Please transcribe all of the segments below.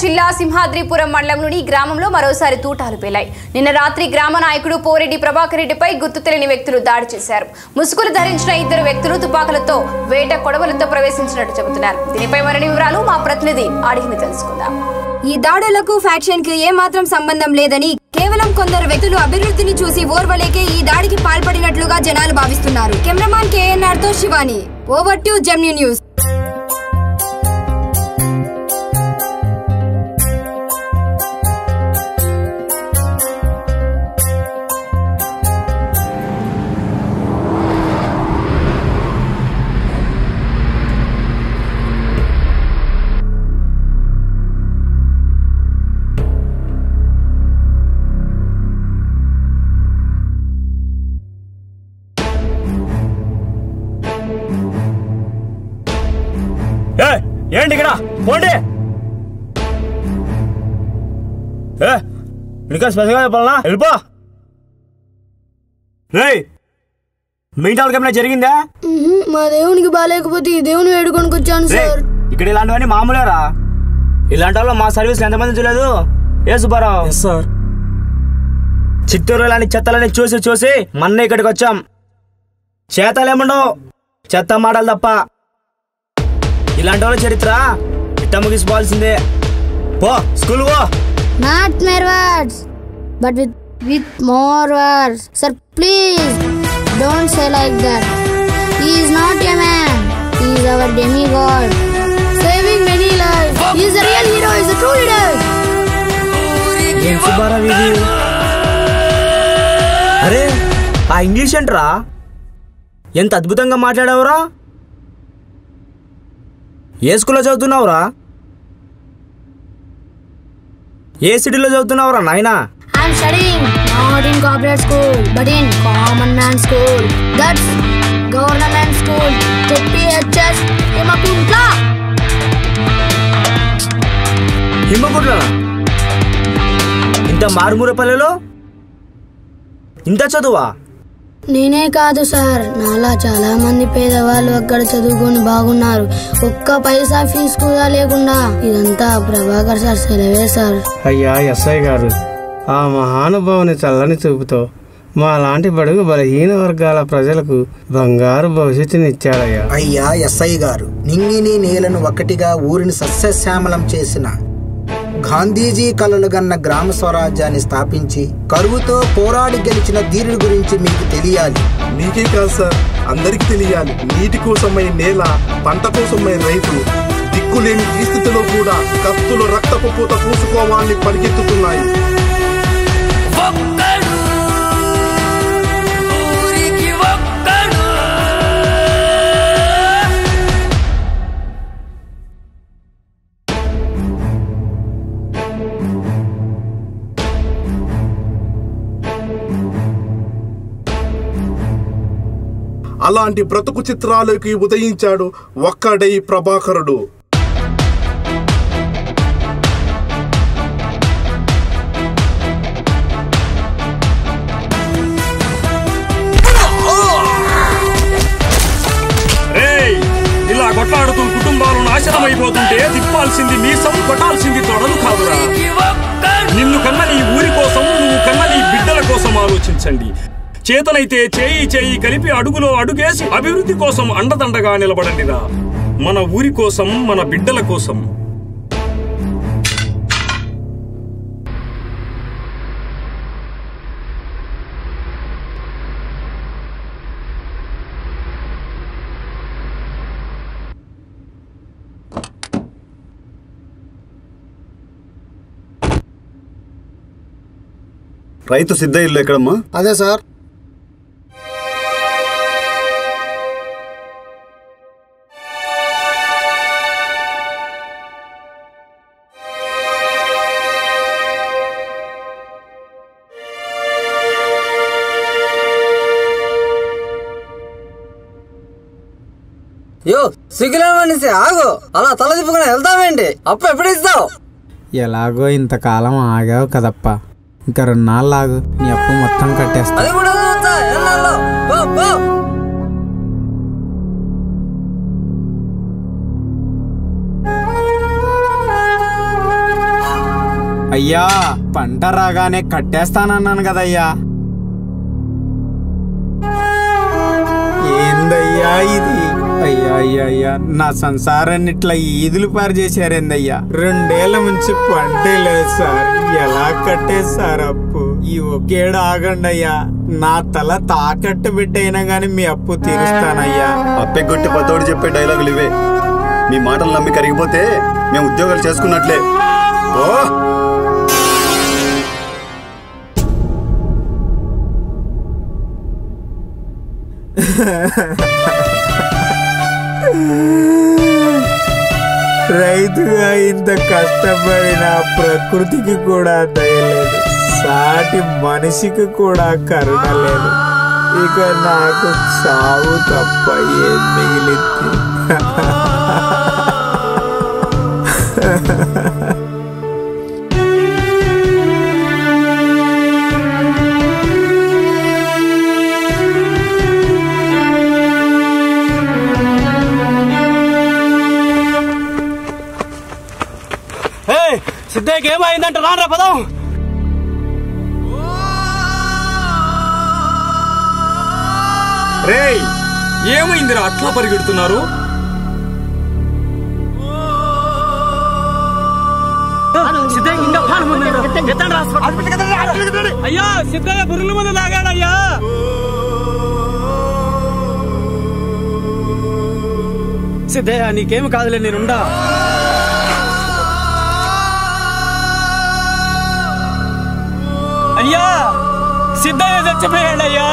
జిల్లా సింహాద్రిపురం మండలంలోని ఈ గ్రామంలో మరోసారి తూటాలు పేలాయి నిన్న రాత్రి గ్రామ నాయకుడు పోరెడ్డి ప్రభాకర్ రెడ్డిపై గుర్తు తెలియని వ్యక్తులు దాడి చేశారు ముసుగులు ధరించిన ఇద్దరు వ్యక్తులు తుపాకులతో వేట కొడవలతో ప్రవేశించినట్టు చెబుతున్నారు దీనిపై మరిన్ని వివరాలు మా ప్రతినిధి అడిగి తెలుసుకుందాం ఈ దాడులకు ఫ్యాక్షన్ కి ఏమాత్రం సంబంధం లేదని కేవలం కొందరు వ్యక్తులు అభివృద్ధిని చూసి ఓర్వలేకే ఈ దాడికి పాల్పడినట్లుగా జనాలు భావిస్తున్నారు కెమెరామాన్ కేఎన్ఆర్ తో Shivani over to Gemini news ఏ ఏంటి ఇక్కడ పోండి ఏ ఇంకా స్పెషల్గా చెప్పాలనా వెళ్ళిపో రేయ్ మీ ఇంటి వాళ్ళకి ఏమైనా జరిగిందా మ్మ్. మా దేవునికి బాగాలేకపోతే ఈ దేవుని వేడుకొనికి వచ్చాను రేయ్, సార్ ఇక్కడ ఇలాంటివన్నీ మామూలేరా ఇలాంటి వాళ్ళు మా సర్వీస్ ఎంతమంది చూడలేదు ఏ సుబ్బారావు సార్ చిత్తూరు ఇలాంటి చెత్తలని చూసి చూసి మొన్న ఇక్కడికి వచ్చాం చేతలేముండవు చెత్త మాటలు తప్ప ఇలాంటి వాళ్ళ చరిత్ర ఇట్ట ముగిసిపోవాల్సిందే పో స్కూల్ పో not mere words but with with more words sir please don't say like that is not a man is our demi god saving many life is a real hero is a true leader ఏం సుబ్బారావు ఇది అరే ఆ English ఏంట్రా ఎంత అద్భుతంగా మాట్లాడావురా ఏ స్కూల్లో చదువుతున్నావురా ఏ సిటీలో చదువుతున్నావురా నాయనా I'm studying not in corporate school but in common man school that's government school ZPHS Himakuntla Himmagudla ఇంత మారుమూర పల్లెలో ఇంత చదువా నేనే కాదు సార్ నాలా చాలా మంది పేదవాళ్ళు అక్కడ చదువుకొని బాగున్నారు ఒక్క పైసా ఫీజు కూడా లేకుండా ఇదంతా ప్రభాకర్ సార్ సెలవే సార్ అయ్యా ఎస్ఐ గారు ఆ మహానుభావుని చల్లని చూపుతో మా లాంటి బడుగు బలహీన వర్గాల ప్రజలకు బంగారు భవిష్యత్తునిచ్చాడయ్యా అయ్యా ఎస్ఐ గారు నింగిని నేలను ఒకటిగా ఊరిని సస్యశ్యామలం చేసిన గాంధీజీ కలలు గన్న గ్రామ స్వరాజ్యాన్ని స్థాపించి కరువుతో పోరాడి గెలిచిన ధీరుడి గురించి మీకు తెలియాలి నీకే కాదు సార్ అందరికీ తెలియాలి నీటి కోసమై నేల పంట కోసమై రైతు దిక్కులేని ఈ స్థితిలో కూడా కత్తులు రక్తపు పూత పూసుకోవాలని పరిగెత్తుతున్నాయి అలాంటి బ్రతుకు చిత్రాలకి ఉదయించాడు ఒక్కడై ప్రభాకరుడు రేయ్ ఇలా కొట్లాడుతూ కుటుంబాలు నాశనమైపోతుంటే తిప్పాల్సింది మీసం కొట్టాల్సింది తొడలు కాదురా నిన్ను కన్న నీ ఊరి కోసం నువ్వు కన్న నీ బిడ్డల కోసం ఆలోచించండి చేతనైతే చేయి చేయి కలిపి అడుగులో అడుగేసి అభివృద్ధి కోసం అండదండగా నిలబడండిరా మన ఊరి కోసం మన బిడ్డల కోసం రైతు సిద్ధ ఇల్లు ఎక్కడమ్మా అదే సార్ యో సిగ్గులే మనిషి ఆగు అలా తల తిప్పుకుని వెళ్తామేంటి అప్పు ఎప్పుడు ఇస్తావు ఎలాగో ఇంతకాలం ఆగావు కదప్ప ఇంకా రెండునాళ్ళు ఆగు నీ అప్పు మొత్తం కట్టేస్తా అది కూడా వద్దా? ఎన్నాళ్ళు? పో, పో. అయ్యా పంట రాగానే కట్టేస్తానన్నాను కదయ్యా ఏందయ్యా ఇది అయ్యా అయ్యా అయ్యా నా సంసారాన్ని ఇట్లా ఈదులు పారు చేశారేందయ్యా రెండేళ్ల నుంచి పంటే లేదు సార్ ఎలా కట్టేశారు అప్పు ఈ ఒకేడు ఆగండి అయ్యా నా తల తాకట్టు పెట్టైనా గాని మీ అప్పు తీరుస్తానయ్యా అప్పెగొట్టి పతోడు చెప్పే డైలాగులు ఇవే మీ మాటలు నమ్మి కరిగిపోతే మేము ఉద్యోగాలు చేసుకున్నట్లే ఓ రైతుగా ఇంత కష్టపడిన ప్రకృతికి కూడా దయలేదు సాటి మనిషికి కూడా కరుణ లేదు ఇక నాకు చావు తప్ప ఏం మిగిలింది సిద్ధయ్యకి ఏమైందంట రారా పదం రేయ్ ఏమైందిరా అట్లా పరిగెడుతున్నారు సిద్ధయ్య ఇంకా ప్రాణం ఉంది ఎత్తండి హాస్పిటల్ అయ్యా సిద్ధయ్య పురుగుల మందు తాగాడయ్యా సిద్ధయ్య నీకేమి కాదులే నేనుండా అయ్యా సిద్ధయ్య చచ్చిపోయాడయ్యా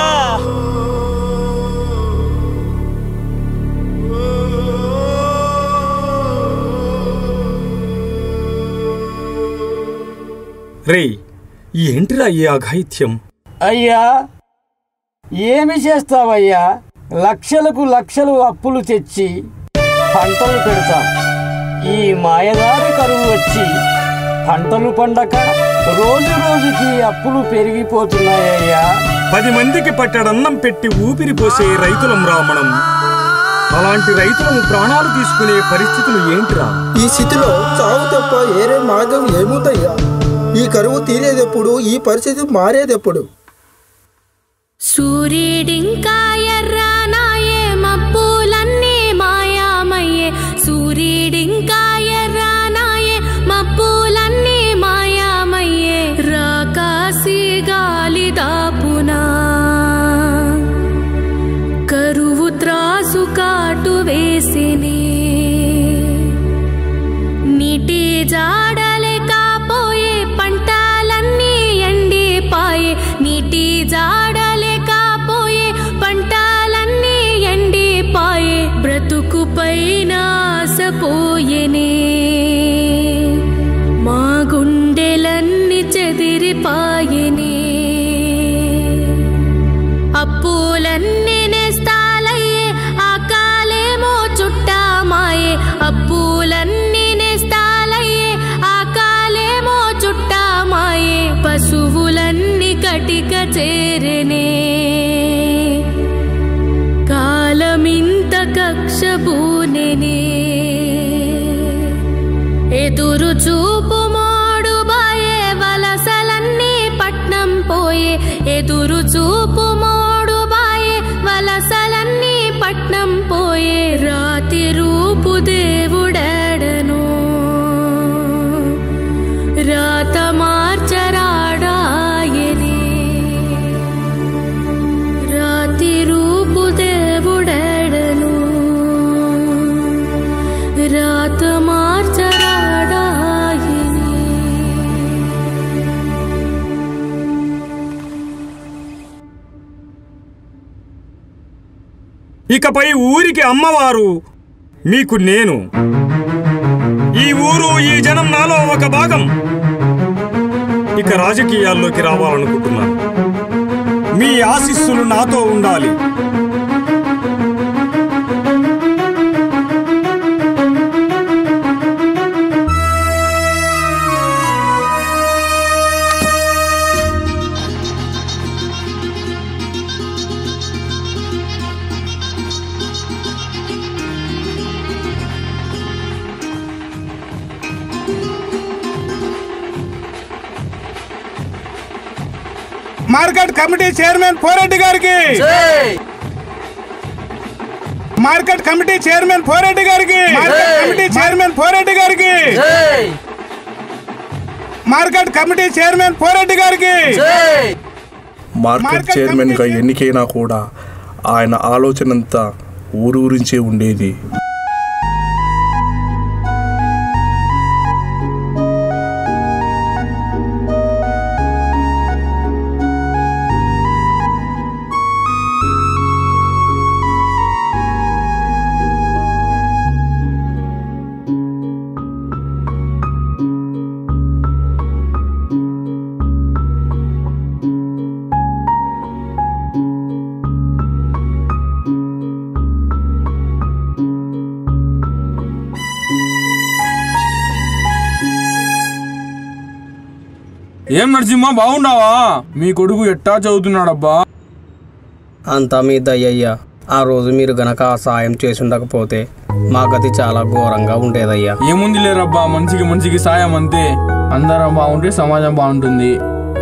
రేయ్ ఏంటిరా ఈ అఘాయిత్యం అయ్యా ఏమి చేస్తావయ్యా లక్షలకు లక్షలు అప్పులు తెచ్చి పంటలు పెడతాం ఈ మాయదారి కరువు వచ్చి పంటలు పండక రోజు రోజుకి అప్పులు పెరిగిపోతున్నాయ్యా పది మందికి పట్టడన్నం పెట్టి ఊపిరి పోసే రైతులం రామణం అలాంటి రైతులను ప్రాణాలు తీసుకునే పరిస్థితులు ఏంటిరా ఈ స్థితిలో చావు తప్ప ఏరే మార్గం ఏముందయ్యా ఈ కరువు తీరేదెప్పుడు ఈ పరిస్థితి మారేదెప్పుడు సూర్యుడింకా ఎర్రానాయే మబ్బులన్నీ మాయామయ్యే సూర్యుడింకా ఎర్రానాయే మబ్బులన్నీ మాయామయ్యే రాకాసి గాలి దాపునా కరువు త్రాసు కాటు వేసినే నీటి జాడలే కాపోయే పంటలన్నీ ఎండిపాయే నీటి జాడలే కాపోయే పంటలన్నీ ఎండిపాయే బ్రతుకు పైన ఆశపోయేనే మా గుండెలన్నీ చెదిరిపాయనే అప్పులన్నీ నేస్తాలయ్యే ఆ కాలేమో చుట్టామాయే అప్పులన్నీ నేస్తాలయ్యే ఆ కాలేమో చుట్టామాయే పశువులన్నీ కటిక చేరనే కాలమింత కక్ష బూనెనే ఎదురు చూపు మోడు బాయే వలసలన్నీ పట్నం పోయే ఎదురు చూపు మోడు బాయే వలసలన్నీ పట్నం పోయే రాతి రూపు దేవుడెడను రాత మార్చరాడాయనే రాతి రూపు దేవుడెడను రాత మార్చరాడాయనే ఇకపై ఊరికి అమ్మవారు మీకు నేను ఈ ఊరు ఈ జనం నాలో ఒక భాగం ఇక రాజకీయాల్లోకి రావాలనుకుంటున్నాను మీ ఆశీస్సులు నాతో ఉండాలి మార్కెట్ కమిటీ చైర్మన్ పోరెడ్డి గారికి మార్కెట్ కమిటీ చైర్మన్ పోరెడ్డి గారికి మార్కెట్ కమిటీ చైర్మన్ పోరెడ్డి గారికి మార్కెట్ కమిటీ చైర్మన్ పోరెడ్డి గారికి మార్కెట్ చైర్మన్ గా ఎన్నికైనా కూడా ఆయన ఆలోచనంతా ఊరూరించే ఉండేది ఏం నరసింహ బాగున్నావా మీ కొడుకు ఎట్టా చదువుతున్నాడబ్బా అంతా మీ దయ్యయ్యా ఆ రోజు మీరు గనక ఆ సాయం చేసి ఉండకపోతే మా గతి చాలా ఘోరంగా ఉండేదయ్యా ఏముంది లేరబ్బా మనిషికి మనిషికి సాయం అంతే అందరం బాగుంటే సమాజం బాగుంటుంది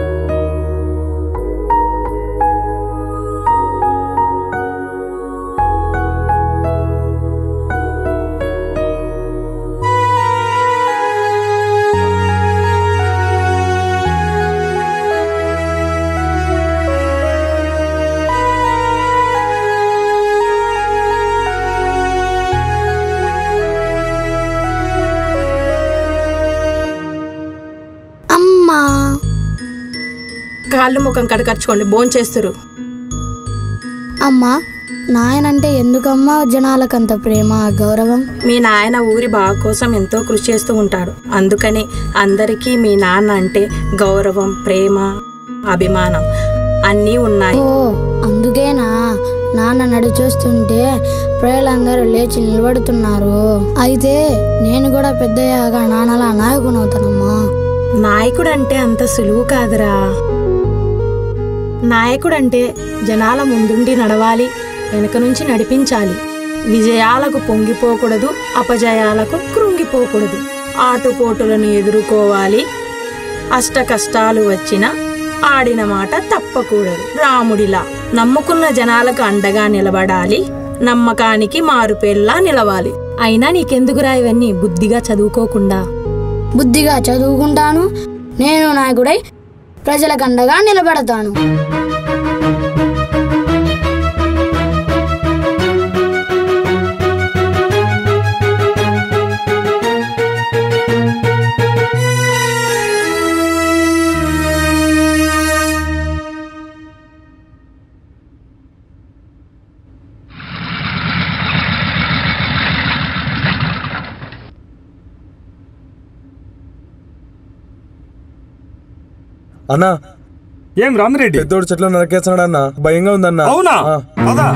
అమ్మా కాళ్ళు ముఖం కడకర్చుకోండి భోంచేస్తురు అమ్మా నాయనంటే ఎందుకమ్మా జనాలకంత ప్రేమ గౌరవం మీ నాయన ఊరి బాగు కోసం ఎంతో కృషి చేస్తూ ఉంటాడు అందుకని అందరికీ మీ నాన్న అంటే గౌరవం ప్రేమ అభిమానం అన్నీ ఉన్నాయి ఓ అందుకేనా నాన్న నడి చూస్తుంటే ప్రజలందరూ లేచి నిలబడుతున్నారు అయితే నేను కూడా పెద్దయ్యాక నాన్నలా నాయకునవుతానమ్మా నాయకుడు అంటే అంత సులువు కాదురా నాయకుడు అంటే జనాల ముందుండి నడవాలి వెనుక నుంచి నడిపించాలి విజయాలకు పొంగిపోకూడదు అపజయాలకు కృంగిపోకూడదు ఆటుపోటులను ఎదుర్కోవాలి అష్ట కష్టాలు వచ్చినా ఆడిన మాట తప్పకూడదు రాముడిలా నమ్ముకున్న జనాలకు అండగా నిలబడాలి నమ్మకానికి మారుపేర్లా నిలవాలి అయినా నీకెందుకురా ఇవన్నీ బుద్ధిగా చదువుకోకుండా బుద్ధిగా చదువుకుంటాను నేను నాయకుడై ప్రజలకు అండగా నిలబడతాను అన్నా ఏం రామిరెడ్డి పెద్దోడు చెట్లు నరికేస్తున్నాడు అన్న భయంగా ఉందన్న అవునా ఆ. పదా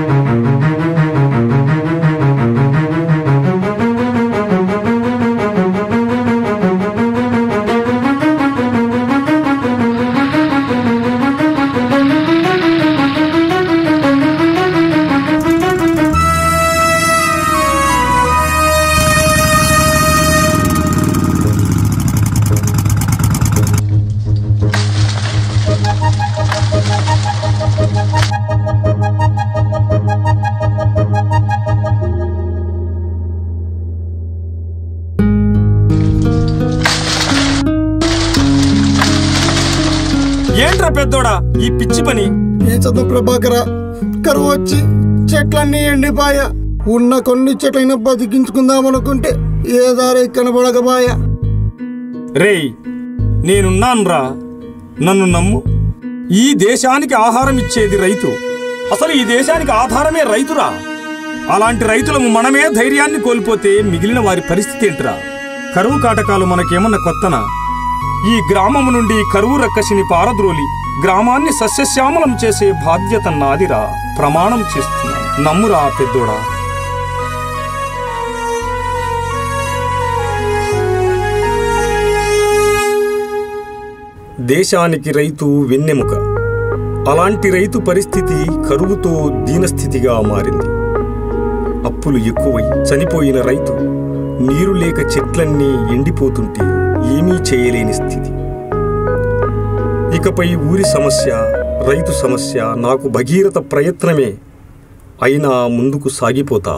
ఏంట్రా పెద్దోడా ఈ పిచ్చి పని ఏ చదువు ప్రభాకర కరువు వచ్చి చెట్లన్నీ ఎండిపాయ ఉన్న కొన్ని చెట్లైనా బతికించుకుందాం అనుకుంటే ఏ దారి కనబడకబాయ రేయ్ నేనున్నానురా నన్ను నమ్ము ఈ దేశానికి ఆహారం ఇచ్చేది రైతు అసలు ఈ దేశానికి ఆధారమే రైతురా అలాంటి రైతులము మనమే ధైర్యాన్ని కోల్పోతే మిగిలిన వారి పరిస్థితి ఏంట్రా కరువు కాటకాలు మనకేమన్నా కొత్తనా ఈ గ్రామము నుండి కరువు రక్కసిని పారద్రోలి గ్రామాన్ని సస్యశ్యామలం చేసే బాధ్యత నాదిరా ప్రమాణం చేస్తున్నా నమ్మురా పెద్దోడా దేశానికి రైతు వెన్నెముక అలాంటి రైతు పరిస్థితి కరువుతో దీనస్థితిగా మారింది అప్పులు ఎక్కువై చనిపోయిన రైతు నీరు లేక చెట్లన్నీ ఎండిపోతుంటే ఏమీ చేయలేని స్థితి ఇకపై ఊరి సమస్య రైతు సమస్య నాకు భగీరథ ప్రయత్నమే అయినా ముందుకు సాగిపోతా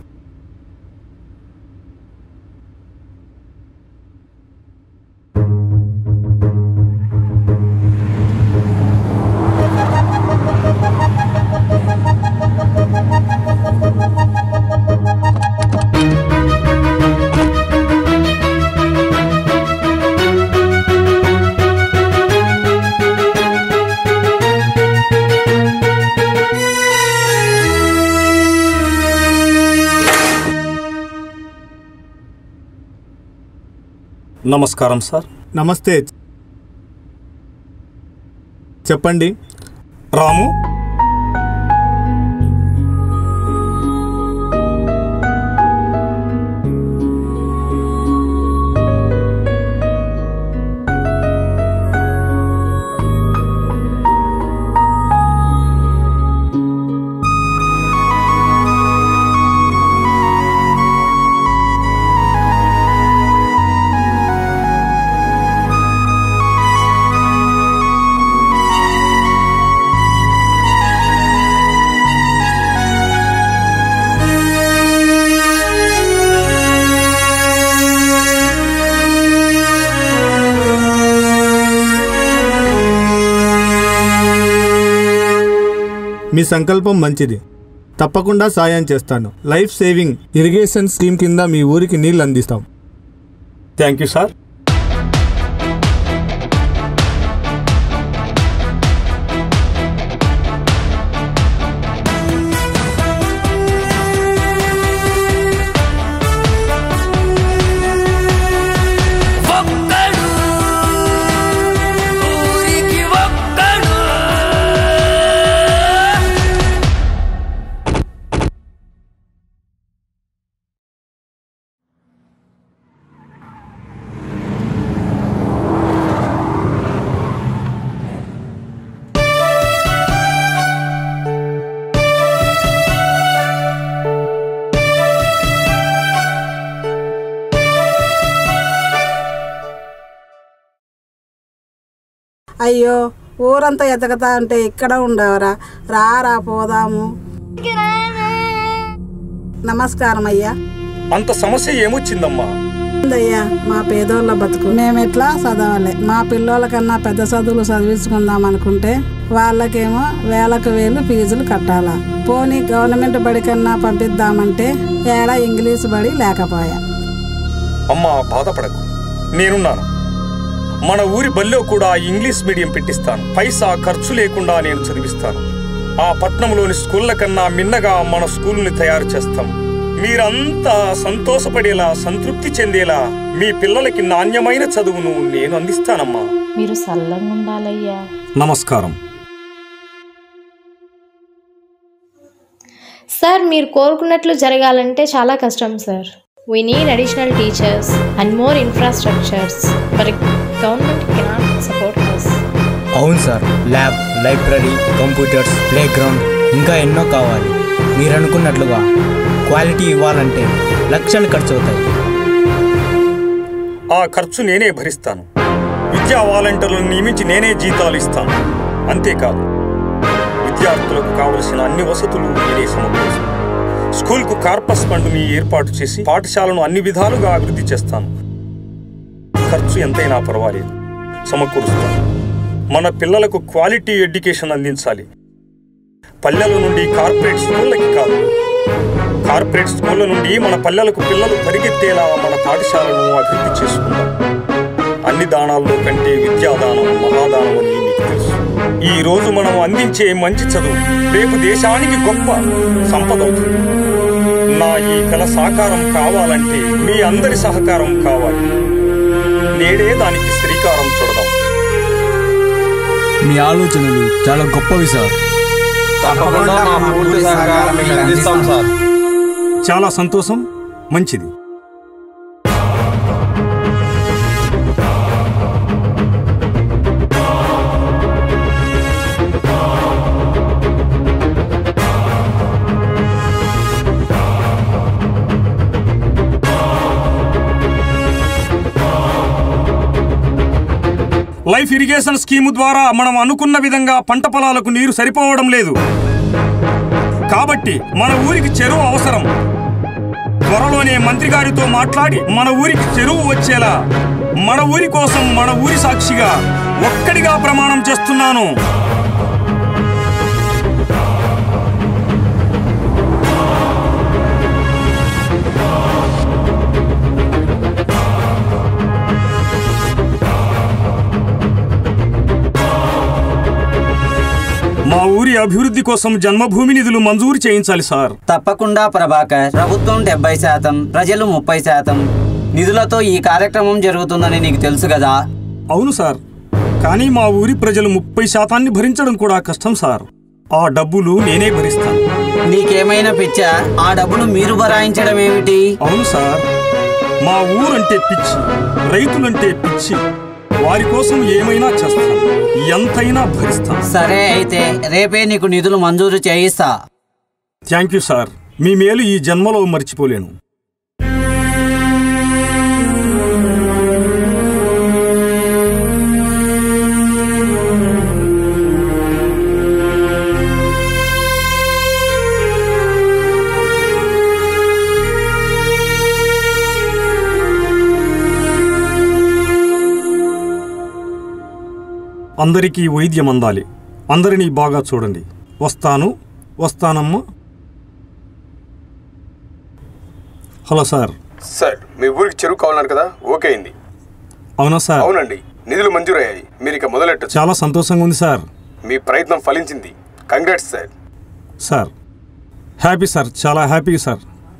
నమస్కారం సార్ నమస్తే చెప్పండి రాము మీ సంకల్పం మంచిది తప్పకుండా సాయం చేస్తాను లైఫ్ సేవింగ్ ఇరిగేషన్ స్కీమ్ కింద మీ ఊరికి నీళ్ళు అందిస్తాం థ్యాంక్ యూ సార్ ఒక్కడు ఊరికి ఒక్కడు అయ్యో ఊరంతా ఎతకతా అంటే ఇక్కడ ఉండవరా రారా పోదాము నమస్కారం అయ్యా అంత సమస్య ఏమొచ్చిందమ్మా అయ్యా మా పేదోళ్ళ బతుకు మేము ఎట్లా చదవాలి మా పిల్లోల కన్నా పెద్ద చదువులు చదివించుకుందాం అనుకుంటే వాళ్ళకేమో వేలకు వేలు ఫీజులు కట్టాలా పోనీ గవర్నమెంట్ బడి కన్నా పంపిద్దామంటే ఏడా ఇంగ్లీష్ బడి లేకపోయా అమ్మా బాధపడకు నేనున్నాను మన ఊరి బల్లో కూడా ఇంగ్లీష్ మీడియం పెట్టిస్తాను పైసా ఖర్చు లేకుండా నేను చదివిస్తాను ఆ పట్నంలోని స్కూళ్ళ కన్నా మిన్నగా మన స్కూల్ని తయారు చేస్తాం మీరంతా సంతోషపడేలా సంతృప్తి చెందేలా మీ పిల్లలకి నాణ్యమైన చదువును నేను అందిస్తానమ్మా మీరు సల్లంగా ఉండాలయ్యా నమస్కారం సార్ మీరు కోరుకున్నట్లు జరగాలంటే చాలా కష్టం sir we need additional teachers and more infrastructures but government cannot support us అవును sir lab library computers playground ఇంకా ఎన్నో కావాలి మీరు అనుకున్నట్లుగా క్వాలిటీ ఇవ్వాలంటే లక్షలు ఖర్చు అవుతాయి ఆ ఖర్చు నేనే భరిస్తాను విద్యా వాలంటీర్లను నియమించి నేనే జీతాలు ఇస్తాను అంతేకాదు విద్యార్థులకు కావలసిన అన్ని వసతులు నేనే సమకూరుస్తాను స్కూల్కు కార్పస్ ఫండ్ని ఏర్పాటు చేసి పాఠశాలను అన్ని విధాలుగా అభివృద్ధి చేస్తాను ఖర్చు ఎంతైనా పర్వాలేదు సమకూరుస్తాను మన పిల్లలకు క్వాలిటీ ఎడ్యుకేషన్ అందించాలి పల్లెల నుండి కార్పొరేట్ స్కూళ్ళకి కాదు కార్పొరేట్ స్కూళ్ళ నుండి మన పల్లెలకు పిల్లలు పరిగెత్తేలా మన పాఠశాలను అభివృద్ధి చేసుకుందాం అన్ని దానాల్లో కంటే విద్యాదానం మహాదానం అని మీకు తెలుసు ఈ రోజు మనం అందించే మంచి చదువు రేపు దేశానికి గొప్ప సంపద అవుతుంది నా ఈ కల సాకారం కావాలంటే మీ అందరి సహకారం కావాలి నేడే దానికి శ్రీకారం చుడదాం మీ ఆలోచనలు చాలా గొప్పవి సార్ తప్పకుండా మా పూర్తి సహకారం మీకు అందిస్తాం సార్ చాలా సంతోషం మంచిది లైఫ్ ఇరిగేషన్ స్కీము ద్వారా మనం అనుకున్న విధంగా పంట పొలాలకు నీరు సరిపోవడం లేదు కాబట్టి మన ఊరికి చెరువు అవసరం త్వరలోనే మంత్రి గారితో మాట్లాడి మన ఊరికి చెరువు వచ్చేలా మన ఊరి కోసం మన ఊరి సాక్షిగా ఒక్కడిగా ప్రమాణం చేస్తున్నాను మా ఊరి అభివృద్ధి కోసం జన్మభూమి నిధులు మంజూరు చేయించాలి సార్ తప్పకుండా ప్రభాకర్ ప్రభుత్వం డెబ్బై శాతం ప్రజలు ముప్పై శాతం నిధులతో ఈ కార్యక్రమం జరుగుతుందని నీకు తెలుసు కదా అవును సార్ కానీ మా ఊరి ప్రజలు ముప్పై శాతాన్ని భరించడం కూడా కష్టం సార్ ఆ డబ్బులు నేనే భరిస్తాను నీకేమైనా పిచ్చా ఆ డబ్బును మీరు భరాయించడం ఏమిటి అవును సార్ మా ఊరంటే పిచ్చి రైతులంటే పిచ్చి వారి కోసం ఏమైనా చేస్తాను ఎంతైనా భరిస్తాను సరే అయితే రేపే నీకు నిధులు మంజూరు చేయిస్తా థ్యాంక్ యూ సార్ మీ మేలు ఈ జన్మలో మర్చిపోలేను అందరికీ వైద్యం అందాలి అందరినీ బాగా చూడండి వస్తాను వస్తానమ్మా హలో సార్ సార్ మీ ఊరికి చెరువు కావాలన్నారు కదా ఓకే అయింది అవునా సార్ అవునండి నిధులు మంజూరయ్యాయి మీరు ఇక మొదలెట్టచ్చు చాలా సంతోషంగా ఉంది సార్ మీ ప్రయత్నం ఫలించింది congrats sir sir happy sir చాలా హ్యాపీ సార్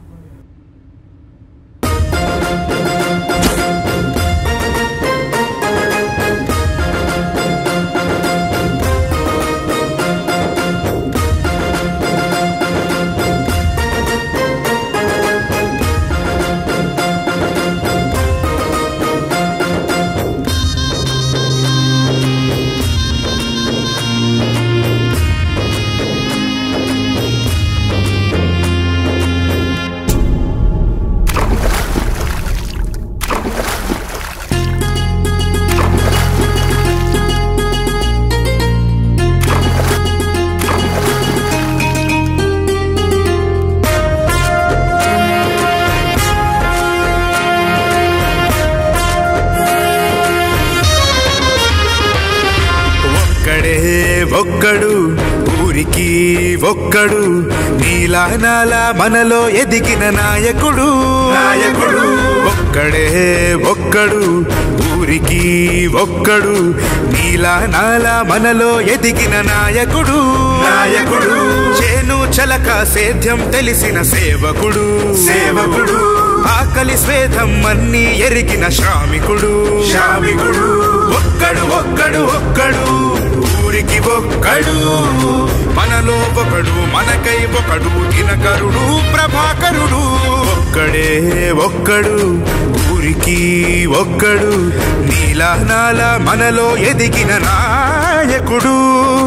ఒక్కడే ఒక్కడు ఊరికి ఒక్కడు నీలా నాలా మనలో ఎదిగిన నాయకుడు నాయకుడు ఒక్కడే ఒక్కడు ఊరికి ఒక్కడు నీలా నాలా మనలో ఎదిగిన నాయకుడు నాయకుడు చేను చలక సేద్యం తెలిసిన సేవకుడు సేవకుడు ఆకలి స్వేదం అన్ని ఎరిగిన శ్రామికుడు శ్రామికుడు ఒక్కడు ఒక్కడు ఒక్కడు ఊరికి ఒక్కడు మనలో ఒకడు మనకై ఒకడు దినకరుడు ప్రభాకరుడు ఒక్కడే ఒక్కడు ఊరికి ఒక్కడు నీలా నాల మనలో ఎదిగిన నాయకుడు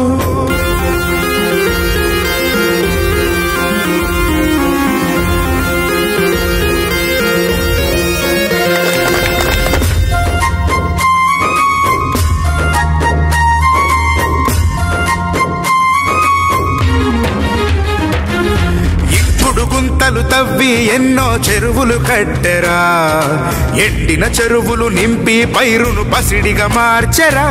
ఇప్పుడు గుంతలు తవ్వి ఎన్నో చెరువులు కట్టెరా ఎండిన చెరువులు నింపి పైరును పసిడిగా మార్చెరా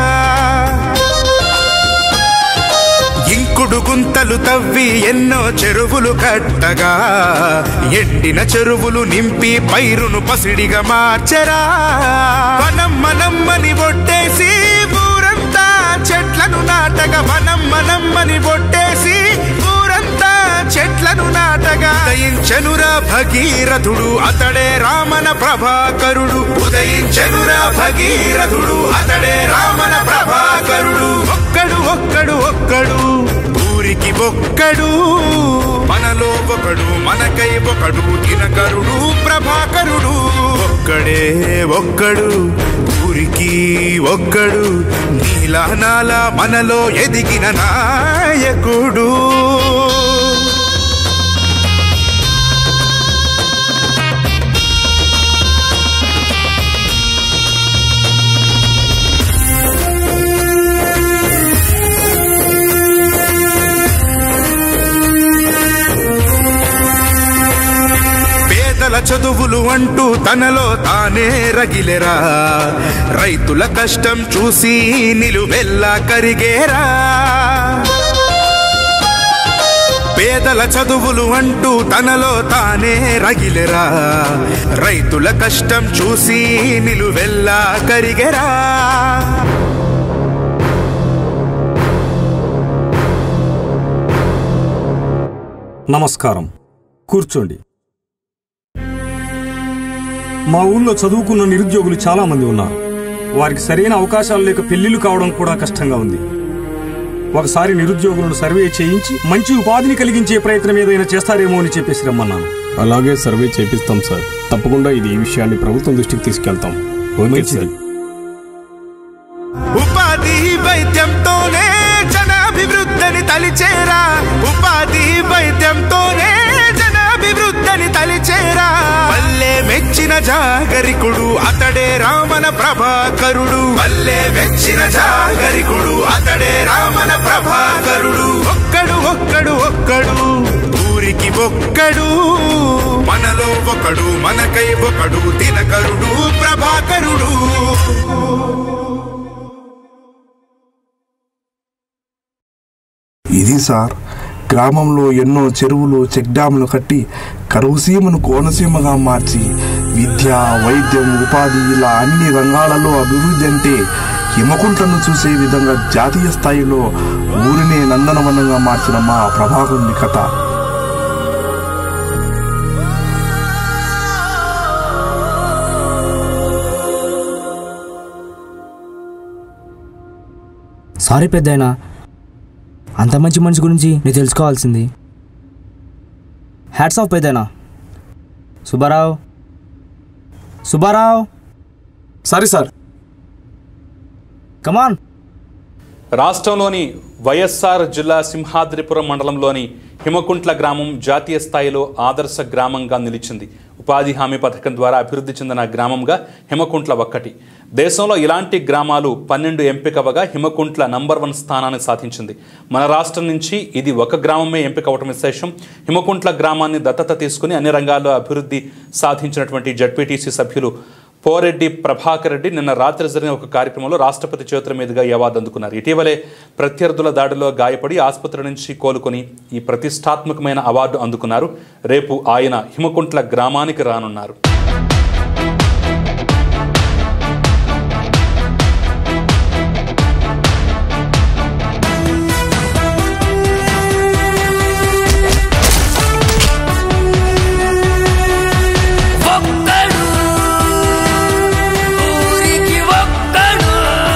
ఇంకుడు గుంతలు తవ్వి ఎన్నో చెరువులు కట్టగా ఎండిన చెరువులు నింపి పైరును పసిడిగా మార్చెరా వనం మనమ్మని ఒట్టేసి ఊరంతా చెట్లను నాటగా వనం మనమ్మని ఒట్టేసి ఊరంతా చెట్లను నాటగా ఉదయించనురా భగీరథుడు అతడే రామన ప్రభాకరుడు ఉదయించనురా భగీరథుడు అతడే రామన ప్రభాకరుడు ఒక్కడు ఒక్కడు ఒక్కడు ఊరికి ఒక్కడు మనలో ఒకడు మనకై ఒకడు దినకరుడు ప్రభాకరుడు ఒక్కడే ఒక్కడు ఊరికి ఒక్కడు నీలా నాలా మనలో ఎదిగిన నాయకుడు చదువులు అంటూ తనలో తానే రగిలెరా రైతుల కష్టం చూసి నిలువెల్లా కరిగేరా పేదల చదువులు అంటూ తనలో తానే రగిలెరా రైతుల కష్టం చూసి నిలువెల్లా కరిగెరా నమస్కారం కూర్చోండి మా ఊళ్ళో చదువుకున్న నిరుద్యోగులు చాలా మంది ఉన్నారు వారికి సరైన అవకాశాలు లేక పెళ్లిళ్ళు కావడం కూడా కష్టంగా ఉంది ఒకసారి నిరుద్యోగులను సర్వే చేయించి మంచి ఉపాధిని కలిగించే ప్రయత్నం ఏదైనా చేస్తారేమో అని చెప్పేసి రమ్మన్నాను అలాగే సర్వే చేపిస్తాం సార్ తప్పకుండా ఇది ఈ విషయాన్ని ప్రభుత్వం దృష్టికి తీసుకెళ్తాం ఓకే సార్ ఉపాధి వైద్యంతోనే జనాభివృద్ధిని తలిచేరా ఉపాధి వైద్యంతోనే జనాభివృద్ధిని తలిచేరా పల్లె మెచ్చిన జాగరికుడు అతడే రామన ప్రభాకరుడు పల్లె మెచ్చిన జాగరికుడు అతడే రామన ప్రభాకరుడు ఒక్కడు ఒక్కడు ఒక్కడు ఊరికి ఒక్కడు మనలో ఒకడు మనకై ఒకడు దినకరుడు ప్రభాకరుడు ఇది సార్ గ్రామంలో ఎన్నో చెరువులు చెక్ డ్యాములు కట్టి కరువు సీమను కోనసీమగా మార్చి విద్య వైద్యం ఉపాధి ఇలా అన్ని రంగాలలో అభివృద్ధి అంటే హిమకుంటను చూసే విధంగా జాతీయ స్థాయిలో ఊరినే నందనవనంగా మార్చిన మా ప్రభాకరుని కథ సారీ పెద్దయినా అంత మంచి మనిషి గురించి నేను తెలుసుకోవాల్సింది హ్యాట్స్ ఆఫ్ పెద్దయినా సుబ్బారావు సుబ్బారావు సరే సార్ కమాన్ రాష్ట్రంలోని వైఎస్ఆర్ జిల్లా సింహాద్రిపురం మండలంలోని హిమకుంట్ల గ్రామం జాతీయ స్థాయిలో ఆదర్శ గ్రామంగా నిలిచింది ఉపాధి హామీ పథకం ద్వారా అభివృద్ధి చెందిన గ్రామంగా హిమకుంట్ల ఒక్కటి దేశంలో ఇలాంటి గ్రామాలు పన్నెండు ఎంపికవగా హిమకుంట్ల నంబర్ వన్ స్థానాన్ని సాధించింది మన రాష్ట్రం నుంచి ఇది ఒక గ్రామమే ఎంపిక అవటం విశేషం హిమకుంట్ల గ్రామాన్ని దత్తత తీసుకుని అన్ని రంగాల్లో అభివృద్ధి సాధించినటువంటి జడ్పీటీసీ సభ్యులు పోరెడ్డి ప్రభాకర్ రెడ్డి నిన్న రాత్రి జరిగిన ఒక కార్యక్రమంలో రాష్ట్రపతి చేతుల మీదుగా ఈ అవార్డు అందుకున్నారు ఇటీవలే ప్రత్యర్థుల దాడిలో గాయపడి ఆసుపత్రి నుంచి కోలుకొని ఈ ప్రతిష్టాత్మకమైన అవార్డు అందుకున్నారు రేపు ఆయన హిమకుంట్ల గ్రామానికి రానున్నారు ఒక్కడు ఊరికి ఒక్కడు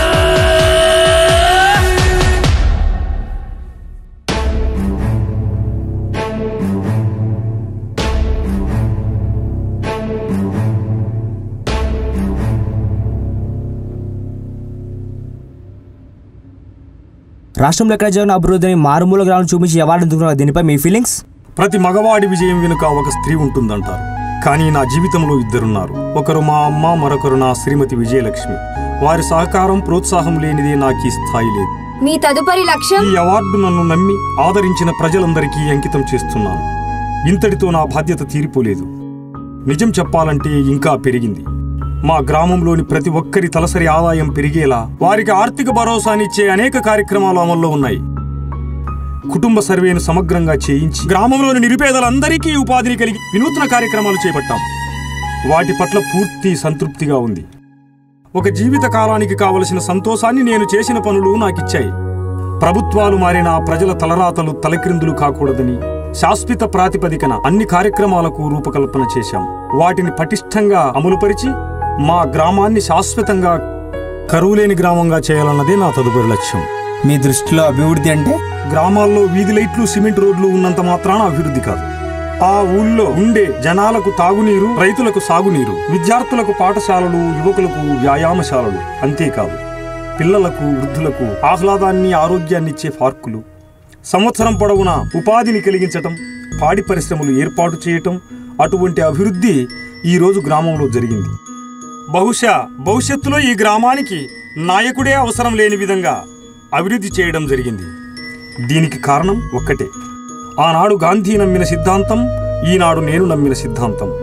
రాష్ట్రంలో ఎక్కడ జరిగిన అభివృద్ధిని మారుమూల గ్రామం చూపించి అవార్డు అందుకున్నారు దీనిపై మీ ఫీలింగ్స్ ప్రతి మగవాడి విజయం వెనుక ఒక స్త్రీ ఉంటుందంటారు కానీ నా జీవితంలో ఇద్దరున్నారు ఒకరు మా అమ్మ మరొకరు నా శ్రీమతి విజయలక్ష్మి వారి సహకారం ప్రోత్సాహం లేనిదే నాకు ఈ స్థాయి లేదు మీ తదుపరి లక్ష్యం ఈ అవార్డు నన్ను నమ్మి ఆదరించిన ప్రజలందరికీ అంకితం చేస్తున్నాను ఇంతటితో నా బాధ్యత తీరిపోలేదు నిజం చెప్పాలంటే ఇంకా పెరిగింది మా గ్రామంలోని ప్రతి ఒక్కరి తలసరి ఆదాయం పెరిగేలా వారికి ఆర్థిక భరోసానిచ్చే అనేక కార్యక్రమాలు అమల్లో ఉన్నాయి కుటుంబ సర్వేను సమగ్రంగా చేయించి గ్రామంలోని నిరుపేదలందరికీ ఉపాధిని కలిగి వినూత్న కార్యక్రమాలు చేపట్టాం వాటి పట్ల పూర్తి సంతృప్తిగా ఉంది ఒక జీవిత కాలానికి కావలసిన సంతోషాన్ని నేను చేసిన పనులు నాకిచ్చాయి ప్రభుత్వాలు మారిన ప్రజల తలరాతలు తలక్రిందులు కాకూడదని శాశ్వత ప్రాతిపదికన అన్ని కార్యక్రమాలకు రూపకల్పన చేశాం వాటిని పటిష్టంగా అమలుపరిచి మా గ్రామాన్ని శాశ్వతంగా కరువులేని గ్రామంగా చేయాలన్నదే నా తదుపరి లక్ష్యం మీ దృష్టిలో అభివృద్ధి అంటే గ్రామాల్లో వీధి లైట్లు సిమెంట్ రోడ్లు ఉన్నంత మాత్రాన అభివృద్ధి కాదు ఆ ఊళ్ళో ఉండే జనాలకు తాగునీరు రైతులకు సాగునీరు విద్యార్థులకు పాఠశాలలు యువకులకు వ్యాయామశాలలు అంతేకాదు పిల్లలకు వృద్ధులకు ఆహ్లాదాన్ని ఆరోగ్యాన్ని ఇచ్చే పార్కులు సంవత్సరం పొడవునా ఉపాధిని కలిగించటం పాడి పరిశ్రమలు ఏర్పాటు చేయటం అటువంటి అభివృద్ధి ఈ రోజు గ్రామంలో జరిగింది బహుశా భవిష్యత్తులో ఈ గ్రామానికి నాయకుడే అవసరం లేని విధంగా అభివృద్ధి చేయడం జరిగింది దీనికి కారణం ఒక్కటే ఆనాడు గాంధీ నమ్మిన సిద్ధాంతం ఈనాడు నేను నమ్మిన సిద్ధాంతం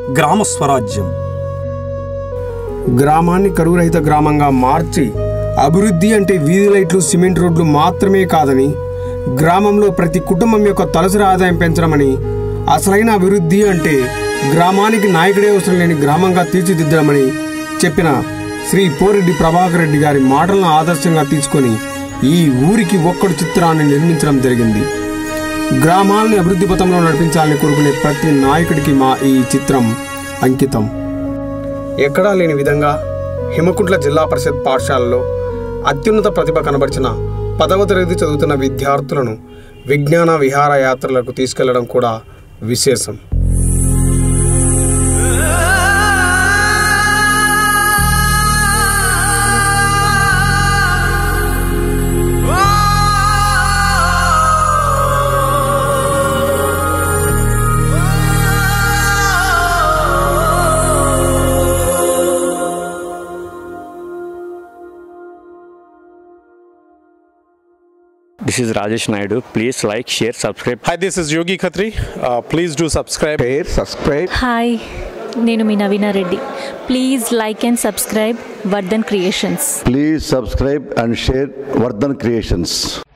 గ్రామ స్వరాజ్యం గ్రామాన్ని కరువు రహిత గ్రామంగా మార్చి అభివృద్ధి అంటే వీధి లైట్లు సిమెంట్ రోడ్లు మాత్రమే కాదని గ్రామంలో ప్రతి కుటుంబం యొక్క తలసరి ఆదాయం పెంచడమని అసలైన అభివృద్ధి అంటే గ్రామానికి నాయకుడే అవసరం లేని గ్రామంగా తీర్చిదిద్దడమని చెప్పిన శ్రీ పోరెడ్డి ప్రభాకర్ రెడ్డి గారి మాటలను ఆదర్శంగా తీసుకొని ఈ ఊరికి ఒక్కడు చిత్రాన్ని నిర్మించడం జరిగింది గ్రామాలని అభివృద్ధి పథంలో నడిపించాలని కోరుకునే ప్రతి నాయకుడికి మా ఈ చిత్రం అంకితం ఎక్కడా లేని విధంగా హిమకుంట్ల జిల్లా పరిషత్ పాఠశాలలో అత్యున్నత ప్రతిభ కనబరిచిన పదవ తరగతి చదువుతున్న విద్యార్థులను విజ్ఞాన విహారయాత్రలకు తీసుకెళ్లడం కూడా విశేషం This is Rajesh Naidu. Please like, share, subscribe. Hi, this is Yogi Khatri. Uh, please do subscribe. Share, subscribe. Hi నేను మీ Naveena Reddy please like and subscribe Vardhan creations Please subscribe and share Vardhan Creations.